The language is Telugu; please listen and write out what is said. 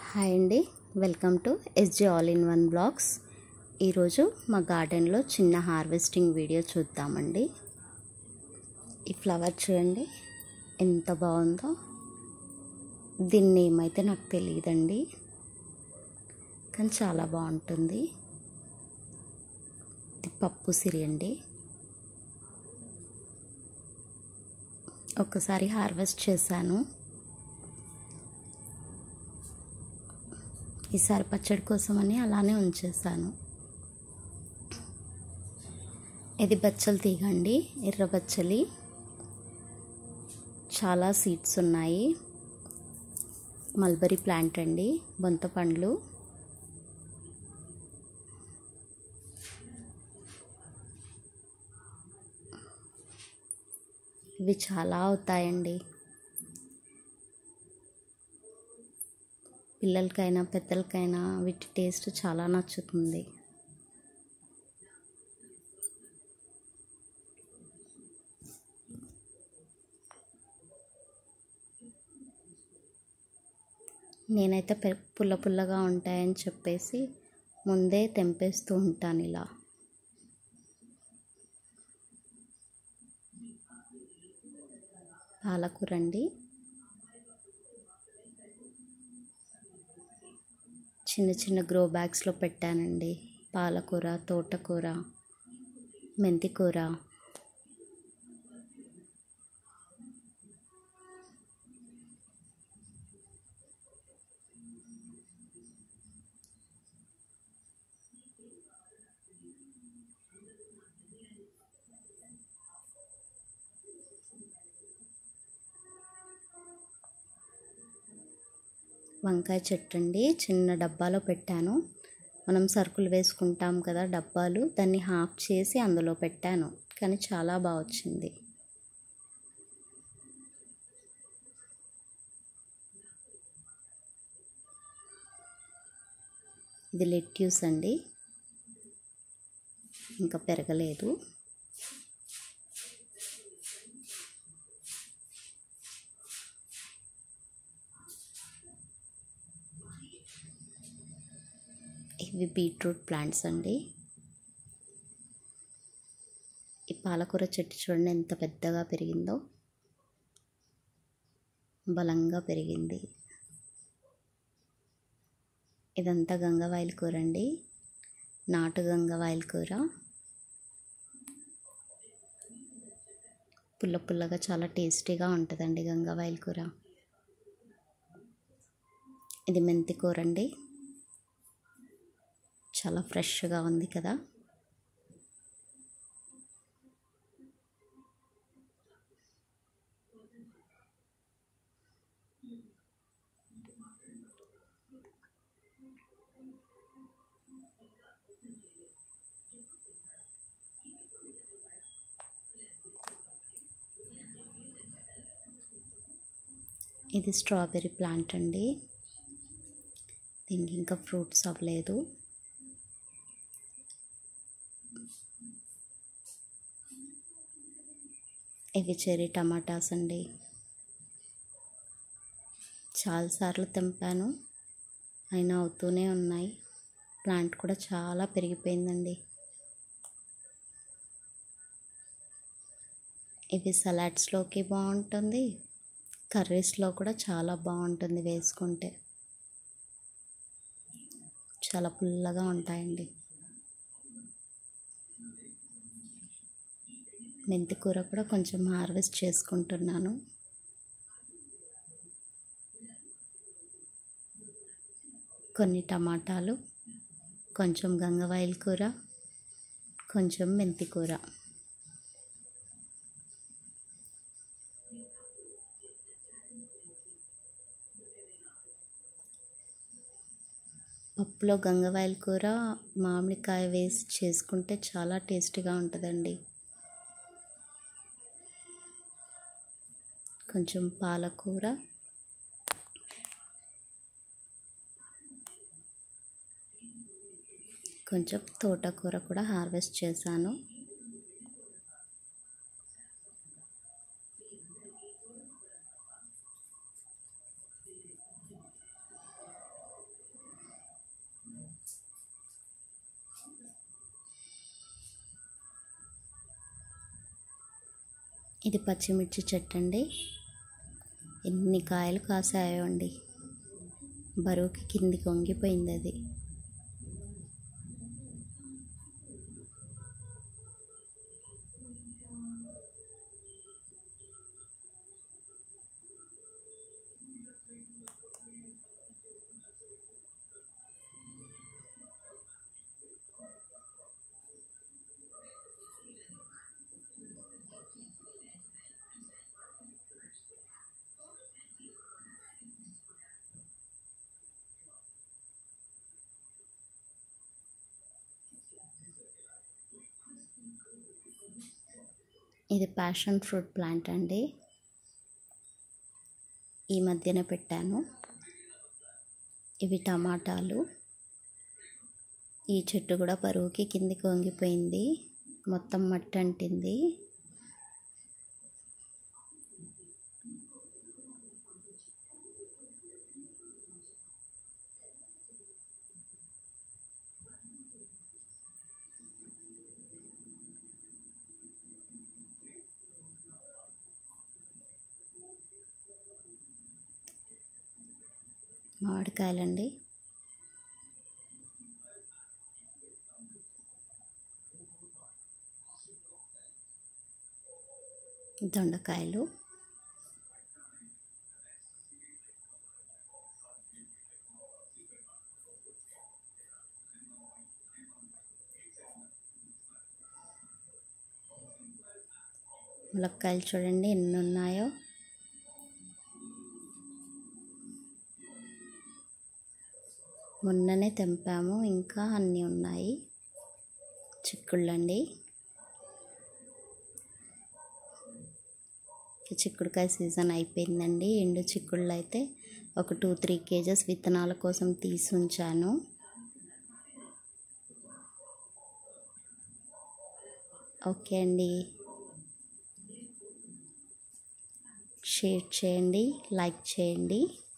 హాయ్ అండి welcome to SJ all in one blogs ఈరోజు మా గార్డెన్లో చిన్న హార్వెస్టింగ్ వీడియో చూద్దామండి ఈ ఫ్లవర్ చూడండి ఎంత బాగుందో దీని నేమ్ అయితే నాకు తెలియదండి కానీ చాలా బాగుంటుంది ఇది పప్పు సిరి అండి ఒక్కసారి హార్వెస్ట్ చేశాను ఈసారి పచ్చడి కోసమని అలానే ఉంచేసాను ఇది బచ్చలు తీగండి ఎర్ర బచ్చలి చాలా సీడ్స్ ఉన్నాయి మల్బరీ ప్లాంట్ అండి బొంత పండ్లు ఇవి చాలా అవుతాయండి పిల్లలకైనా పెద్దలకైనా వీటి టేస్ట్ చాలా నచ్చుతుంది నేనైతే పె పుల్ల పుల్లగా ఉంటాయని చెప్పేసి ముందే తెంపేస్తూ ఉంటాను ఇలా పాలకూర అండి చిన్న చిన్న గ్రో బ్యాగ్స్లో పెట్టానండి పాలకూర తోటకూర మెంతికూర వంకాయ చెట్టు అండి చిన్న డబ్బాలో పెట్టాను మనం సరుకులు వేసుకుంటాం కదా డబ్బాలు దాన్ని హాఫ్ చేసి అందులో పెట్టాను కానీ చాలా బాగా వచ్చింది ఇది లెట్యూస్ అండి ఇంకా పెరగలేదు ఇవి బీట్రూట్ ప్లాంట్స్ అండి ఈ పాలకూర చెట్టు చూడండి ఎంత పెద్దగా పెరిగిందో బలంగా పెరిగింది ఇదంతా గంగవాయిల కూర అండి నాటు గంగవాయిల కూర పుల్ల పుల్లగా చాలా టేస్టీగా ఉంటుందండి గంగవాయిల కూర ఇది మెంతి కూర అండి చాలా ఫ్రెష్గా ఉంది కదా ఇది స్ట్రాబెర్రీ ప్లాంట్ అండి దీనికి ఇంకా ఫ్రూట్స్ అవ్వలేదు ఇవి చెర్రీ టమాటాస్ అండి చాలాసార్లు తెంపాను అయినా అవుతూనే ఉన్నాయి ప్లాంట్ కూడా చాలా పెరిగిపోయిందండి ఇవి సలాడ్స్లోకి బాగుంటుంది కర్రీస్లో కూడా చాలా బాగుంటుంది వేసుకుంటే చాలా పుల్లగా ఉంటాయండి మెంతి కూర కూడా కొంచెం హార్వెస్ట్ చేసుకుంటున్నాను కొన్ని టమాటాలు కొంచెం గంగవాయిల కూర కొంచెం మెంతి కూర పప్పులో గంగవాయిల కూర మామిడికాయ వేసి చేసుకుంటే చాలా టేస్టీగా ఉంటుందండి కొంచెం పాలకూర కొంచెం తోటకూర కూడా హార్వెస్ట్ చేశాను ఇది పచ్చిమిర్చి చెట్టు అండి ఎన్ని కాయలు కాసాయో అండి బరువుకి కిందికి వంగిపోయింది అది ఇది ప్యాషన్ ఫ్రూట్ ప్లాంట్ అండి ఈ మధ్యన పెట్టాను ఇవి టమాటాలు ఈ చెట్టు కూడా పరువుకి కిందికి వంగిపోయింది మొత్తం మట్టి అంటింది మామిడికాయలండి దొండకాయలు ములక్కాయలు చూడండి ఎన్ని ఉన్నాయో మొన్ననే తెంపాము ఇంకా అన్నీ ఉన్నాయి చిక్కుళ్ళండి చిక్కుడుకాయ సీజన్ అయిపోయిందండి ఎండు చిక్కుళ్ళు అయితే ఒక టూ త్రీ కేజెస్ విత్తనాల కోసం తీసి ఉంచాను ఓకే అండి షేర్ చేయండి లైక్ చేయండి